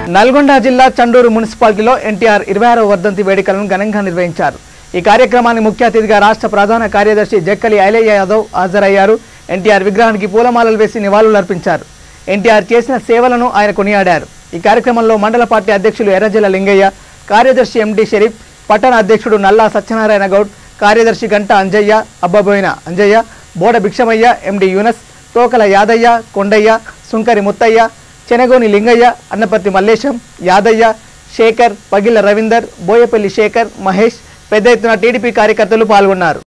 నల్గొండ జిల్లా చండూరు మున్సిపాలిటీలో ఎన్టీఆర్ ఇరవై ఆరవ వర్ధంతి వేడుకలను ఘనంగా నిర్వహించారు ఈ కార్యక్రమాన్ని ముఖ్య అతిథిగా రాష్ట్ర ప్రధాన కార్యదర్శి జక్కలి ఐలయ్య యాదవ్ హాజరయ్యారు ఎన్టీఆర్ విగ్రహానికి పూలమాలలు వేసి నివాళులర్పించారు ఎన్టీఆర్ చేసిన సేవలను ఆయన కొనియాడారు ఈ కార్యక్రమంలో మండల పార్టీ అధ్యక్షులు ఎర్రజల లింగయ్య కార్యదర్శి ఎండి షరీఫ్ పట్టణ అధ్యక్షుడు నల్లా సత్యనారాయణ గౌడ్ కార్యదర్శి గంట అంజయ్య అబ్బబోయిన అంజయ్య బోడ భిక్షమయ్య ఎండి యూనస్ తోకల యాదయ్య కొండయ్య సుంకరి ముత్తయ్య చెనగోని లింగయ్య అన్నపర్తి మల్లేశం యాదయ్య శేఖర్ పగిల రవీందర్ బోయపల్లి శేఖర్ మహేష్ పెద్ద ఎత్తున టీడీపీ కార్యకర్తలు పాల్గొన్నారు